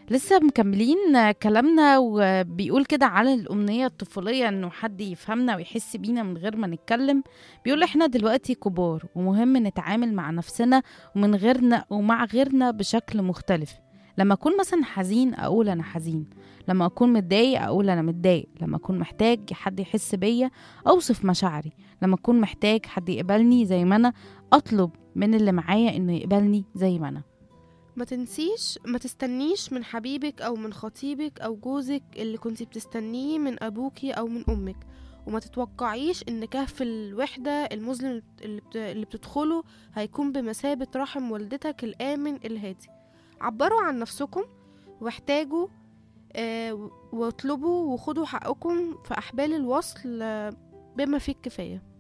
لسه مكملين كلامنا وبيقول كده على الأمنية الطفولية إنه حد يفهمنا ويحس بينا من غير ما نتكلم بيقول إحنا دلوقتي كبار ومهم نتعامل مع نفسنا ومن غيرنا ومع غيرنا بشكل مختلف لما أكون مثلا حزين أقول أنا حزين لما أكون متضايق أقول أنا متضايق لما أكون محتاج حد يحس بيا أوصف مشاعري لما أكون محتاج حد يقبلني زي ما أنا أطلب من اللي معايا إنه يقبلني زي ما أنا ما تنسيش ما تستنيش من حبيبك أو من خطيبك أو جوزك اللي كنتي بتستنيه من أبوكي أو من أمك وما تتوقعيش إن كهف الوحدة المظلم اللي بت- اللي بتدخله هيكون بمثابة رحم والدتك الآمن الهادي عبروا عن نفسكم واحتاجوا آه، واطلبوا وخدوا حقكم في أحبال الوصل آه، بما فيه الكفاية